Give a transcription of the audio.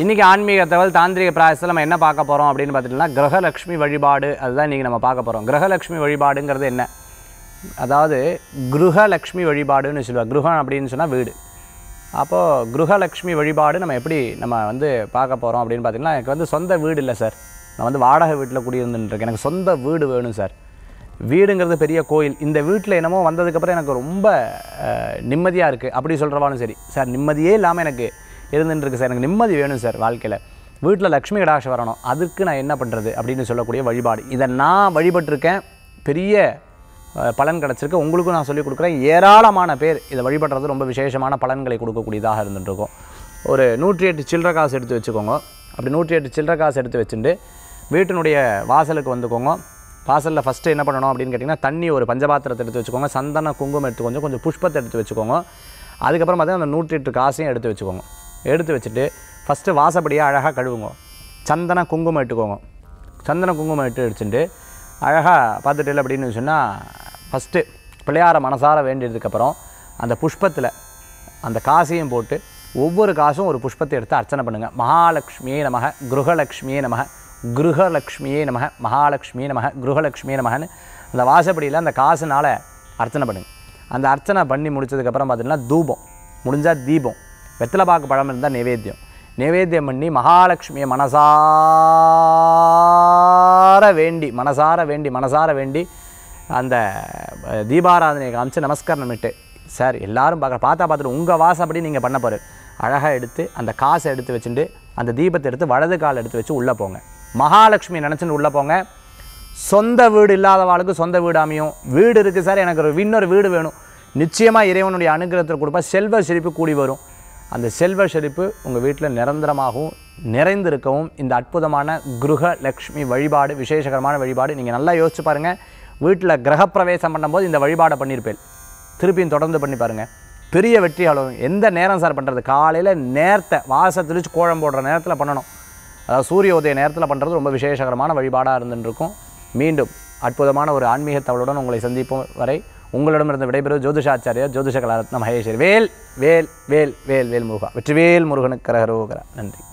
இன்றைக்கி ஆன்மீக தகவல் தாந்திரிக பிராயசத்தில் நம்ம என்ன பார்க்க போகிறோம் அப்படின்னு பார்த்துட்டோம்னா கிரகலக்ஷ்மி வழிபாடு அதுதான் இன்றைக்கி நம்ம பார்க்க போகிறோம் கிரகலக்ஷ்மி வழிபாடுங்கிறது என்ன அதாவது கிருஹலக்ஷ்மி வழிபாடுன்னு சொல்லுவாள் கிருஹம் அப்படின்னு சொன்னால் வீடு அப்போது கிருஹலக்ஷ்மி வழிபாடு நம்ம எப்படி நம்ம வந்து பார்க்க போகிறோம் அப்படின்னு பார்த்தீங்கன்னா எனக்கு வந்து சொந்த வீடு இல்லை சார் நான் வந்து வாடகை வீட்டில் குடியிருந்துட்டுருக்கேன் எனக்கு சொந்த வீடு வேணும் சார் வீடுங்கிறது பெரிய கோயில் இந்த வீட்டில் என்னமோ வந்ததுக்கப்புறம் எனக்கு ரொம்ப நிம்மதியாக இருக்குது அப்படி சொல்கிறவாலும் சரி சார் நிம்மதியே இல்லாமல் எனக்கு இருந்துட்டு இருக்கு சார் எனக்கு நிம்மதி வேணும் சார் வாழ்க்கையில் வீட்டில் லக்ஷ்மி கடாட்சம் வரணும் அதுக்கு நான் என்ன பண்ணுறது அப்படின்னு சொல்லக்கூடிய வழிபாடு இதை நான் வழிபட்டிருக்கேன் பெரிய அஹ், பலன் கிடச்சிருக்கு உங்களுக்கும் நான் சொல்லிக் கொடுக்குறேன் ஏராளமான பேர் இதை வழிபடுறது ரொம்ப விசேஷமான பலன்களை கொடுக்கக்கூடியதாக இருந்துட்டுருக்கும் ஒரு நூற்றி எட்டு சில்லற காசு எடுத்து வச்சுக்கோங்க அப்படி நூற்றி எட்டு சில்லற காசு எடுத்து வச்சுட்டு வீட்டினுடைய வாசலுக்கு வந்துக்கோங்க வாசலில் ஃபஸ்ட்டு என்ன பண்ணணும் அப்படின்னு கேட்டிங்கன்னா தண்ணி ஒரு பஞ்சபாத்திரத்தை எடுத்து வச்சுக்கோங்க சந்தன குங்குமம் எடுத்து கொஞ்சம் கொஞ்சம் புஷ்பத்தை எடுத்து வச்சுக்கோங்க அதுக்கப்புறம் பார்த்தீங்கன்னா அந்த நூற்றி எட்டு காசையும் எடுத்து வச்சுக்கோங்க எடுத்து வச்சுட்டு ஃபஸ்ட்டு வாசப்படியாக அழகாக கழுவுங்க சந்தன குங்குமம் இட்டுக்கோங்க சந்தன குங்குமம் இட்டு அடிச்சுட்டு அழகாக பார்த்துட்டு அப்படின்னு சொன்னால் ஃபஸ்ட்டு பிள்ளையார மனசார வேண்டியதுக்கப்புறம் அந்த புஷ்பத்தில் அந்த காசையும் போட்டு ஒவ்வொரு காசும் ஒரு புஷ்பத்தை எடுத்து அர்ச்சனை பண்ணுங்கள் மகாலட்சுமியே நமக கிருஹலக்ஷ்மியே நமக கிருஹலக்ஷ்மியே நமக மகாலட்சுமியே நமக கிருஹலக்ஷ்மியே நமகன்னு அந்த வாசப்படியில் அந்த காசுனால் அர்ச்சனை பண்ணுங்க அந்த அர்ச்சனை பண்ணி முடிச்சதுக்கப்புறம் பார்த்தீங்கன்னா தூபம் முடிஞ்சால் தீபம் வெத்தலை பாக்கு பழம் இருந்தால் நைவேத்தியம் நைவேத்தியம் பண்ணி மகாலட்சுமியை மனசார வேண்டி மனசார வேண்டி மனசார வேண்டி அந்த அஹ், தீபாராதனையை காமிச்சு நமஸ்காரம் பண்ணிட்டு சார் எல்லாரும் பார்க்க பார்த்தா பார்த்துட்டு உங்கள் வாசப்படி நீங்கள் பண்ண போகிற அழகாக எடுத்து அந்த காசை எடுத்து வச்சுட்டு அந்த தீபத்தை எடுத்து வலது கால் எடுத்து வச்சு உள்ளே போங்க மகாலட்சுமி நினச்சிட்டு உள்ளே போங்க சொந்த வீடு இல்லாதவாளுக்கு சொந்த வீடு அமையும் வீடு இருக்குது சார் எனக்கு ஒரு இன்னொரு வீடு வேணும் நிச்சயமாக இறைவனுடைய அனுகிரகத்தில் கொடுப்பா செல்வ செழிப்பு கூடி வரும் அந்த செல்வ செழிப்பு உங்கள் வீட்டில் நிரந்தரமாகவும் நிறைந்திருக்கவும் இந்த அற்புதமான கிருஹ லக்ஷ்மி வழிபாடு விசேஷகரமான வழிபாடு நீங்கள் நல்லா யோசிச்சு பாருங்கள் வீட்டில் கிரகப்பிரவேசம் பண்ணும்போது இந்த வழிபாடை பண்ணியிருப்பேன் திருப்பியும் தொடர்ந்து பண்ணி பாருங்கள் பெரிய வெற்றி அளவு எந்த நேரம் சார் பண்ணுறது காலையில் நேரத்தை வாச தெளிச்சு கோழம் போடுற நேரத்தில் பண்ணணும் அதாவது சூரிய உதய நேரத்தில் பண்ணுறது ரொம்ப விசேஷகரமான வழிபாடாக இருந்துட்டு இருக்கும் மீண்டும் அற்புதமான ஒரு ஆன்மீக தவளுடன் உங்களை சந்திப்போம் வரை உங்களிடமிருந்து விடைபெறுவது ஜோதிஷாச்சாரியார் ஜோதிஷ கலாரத்ன மகேஸ்வரி வேல் வேல் வேல் வேல் வேல் முருகா வெற்றிவேல் முருகனுக்கு கரகரோகரா நன்றி